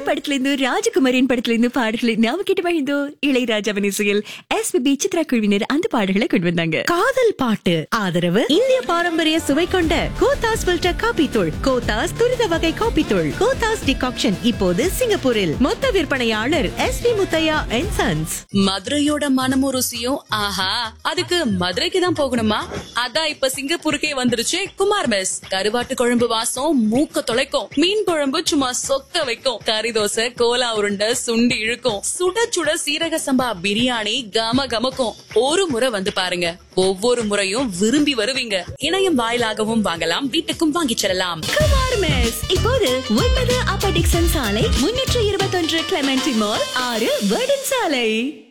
படத்துல இருந்து ராஜகுமாரின் படத்துல இருந்து பாடல்களை நாம கேட்டு மகிழ்ந்தோ இளையராஜாவின் இசையில் எஸ்பிபி சித்ரா குழுவினர் அந்த பாடல்களை கொண்டு வந்தாங்க காதல் பாட்டு ஆதரவு இந்திய பாரம்பரிய சுவை கொண்ட கோத்தாஸ் ஃபில்டர் காபி தூள் கோத்தாஸ் துரித வகை காபி தூள் கோத்தாஸ் டிகாக்ஷன் இப்போது சிங்கப்பூரில் மொத்த விற்பனையாளர் S P Muthiah and sons மதுரையோட மனமும் ருசியும் ஆஹா அதுக்கு மதுரைக்கு தான் போகணுமா அதான் இப்ப சிங்கப்பூருக்கே வந்துருச்சு குமார் மெஸ் கருவாட்டு குழம்பு வாசம் மூக்க தொலைக்கும் மீன் குழம்பு சும்மா சொக்க வைக்கும் கறி தோசை கோலா உருண்டை சுண்டி இழுக்கும் சுட சுட சீரக சம்பா பிரியாணி கம கமக்கும் ஒரு முறை வந்து பாருங்க ஒவ்வொரு முறையும் விரும்பி வருவீங்க இணையம் வாயிலாகவும் வாங்கலாம் வீட்டுக்கும் வாங்கிச் செல்லலாம் குமார் மெஸ் இப்போது ஒன்பது அப்ப டிக்சன் சாலை முன்னூற்று இருபத்தொன்று கிளமெண்டி மால் ஆறு வேர்டன் சாலை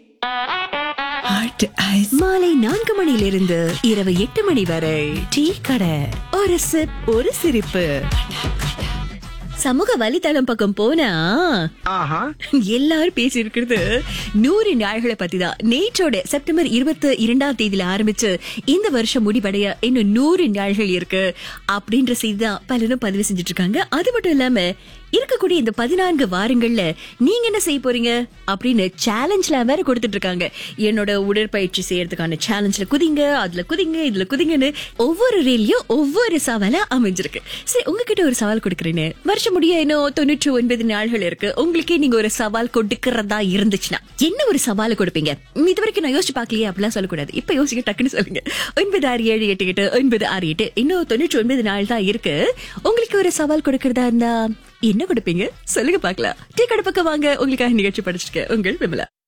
மாலை நான்கு மணியிலிருந்து இரவு எட்டு மணி வரை டீ கடை ஒரு சிப் ஒரு சிரிப்பு சமூக வலைத்தளம் பக்கம் போனா எல்லாரும் பேசி இருக்கிறது நூறு நாள்களை பத்தி தான் நேற்றோட செப்டம்பர் இருபத்தி இரண்டாம் தேதியில ஆரம்பிச்சு இந்த வருஷம் முடிவடைய இன்னும் நூறு நாள்கள் இருக்கு அப்படின்ற செய்தி தான் பலரும் பதிவு செஞ்சுட்டு இருக்காங்க அது மட்டும் இல்லாம இருக்கக்கூடிய இந்த பதினான்கு வாரங்கள்ல நீங்க என்ன செய்ய போறீங்க அப்படின்னு சேலஞ்ச்ல வேற கொடுத்துட்டு இருக்காங்க என்னோட உடற்பயிற்சி செய்யறதுக்கான சேலஞ்ச்ல குதிங்க அதுல குதிங்க இதுல குதிங்கன்னு ஒவ்வொரு ரீல்லையும் ஒவ்வொரு சவாலா அமைஞ்சிருக்கு சரி உங்ககிட்ட ஒரு சவால் கொடுக்குறேன்னு வருஷம் முடிய இன்னும் தொண்ணூற்றி ஒன்பது நாள்கள் இருக்கு உங்களுக்கே நீங்க ஒரு சவால் கொடுக்கறதா இருந்துச்சுன்னா என்ன ஒரு சவாலை கொடுப்பீங்க ம், இது வரைக்கும் நான் யோசிச்சு பார்க்கலையே அப்படிலாம் சொல்லக்கூடாது இப்ப யோசிக்க டக்குன்னு சொல்லுங்க ஒன்பது ஆறு ஏழு எட்டு எட்டு ஒன்பது ஆறு எட்டு இன்னும் தொண்ணூற்றி ஒன்பது நாள் தான் இருக்கு உங்களுக்கு ஒரு சவால் கொடுக்கறதா இருந்தா என்ன கொடுப்பீங்க சொல்லுங்க பார்க்கலாம் டீ கடை பக்கம் வாங்க உங்களுக்காக நிகழ்ச்சி படிச்சிருக்கேன் உங்கள் விமலா